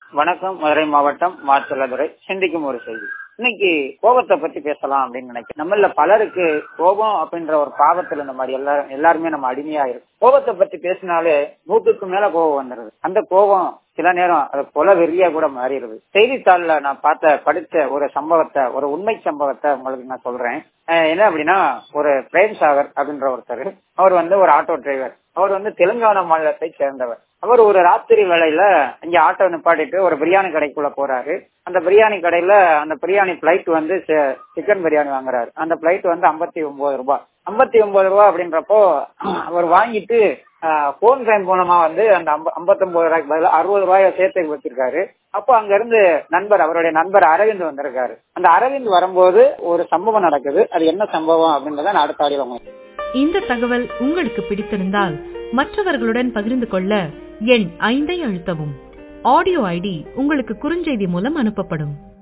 வணக்கம் மதுரை மாவட்டம் மாச்சலதுரை சிந்திக்கும் ஒரு செய்தி இன்னைக்கு கோபத்தை பத்தி பேசலாம் அப்படின்னு நினைக்கிறேன் நம்மள பலருக்கு கோபம் அப்படின்ற ஒரு பாவத்துல இந்த மாதிரி எல்லாரும் எல்லாருமே நம்ம அடிமையா இருக்கும் கோபத்தை பத்தி பேசினாலே நூற்றுக்கு மேல கோபம் வந்துருது அந்த கோபம் சில நேரம் அது கொல வெறியா கூட மாறிடுது செய்தித்தாள்ல நான் பார்த்த படித்த ஒரு சம்பவத்தை ஒரு உண்மை சம்பவத்தை உங்களுக்கு நான் சொல்றேன் அஹ் என்ன அப்படின்னா ஒரு பிரேம் சாகர் அப்படின்ற ஒருத்தர் அவர் வந்து ஒரு ஆட்டோ டிரைவர் அவர் வந்து தெலுங்கானா மாநிலத்தை சேர்ந்தவர் அவர் ஒரு ராத்திரி வேளையில இங்க ஆட்டோ நிப்பாட்டிட்டு ஒரு பிரியாணி கடைக்குள்ள போறாரு அந்த பிரியாணி கடையில அந்த பிரியாணி பிளைட் வந்து சிக்கன் பிரியாணி வாங்குறாரு அந்த பிளைட் வந்து ஐம்பத்தி ஒன்பது ரூபாய் ஐம்பத்தி ஒன்பது ரூபாய் அப்படின்றப்போ அவர் வாங்கிட்டு போன் டைம் மூலமா வந்து அந்த ஐம்பத்தி ஒன்பது ரூபாய்க்கு பதிலாக அறுபது ரூபாய சேர்த்து வச்சிருக்காரு அப்போ அங்க இருந்து நண்பர் அவருடைய நண்பர் அரவிந்த் வந்திருக்காரு அந்த அரவிந்த் வரும்போது ஒரு சம்பவம் நடக்குது அது என்ன சம்பவம் அப்படின்றத நான் அடுத்த ஆடியோ இந்த தகவல் உங்களுக்கு பிடித்திருந்தால் மற்றவர்களுடன் பகிர்ந்து கொள்ள எண் ஐந்தை அழுத்தவும் ஆடியோ ஐடி உங்களுக்கு குறுஞ்செய்தி மூலம் அனுப்பப்படும்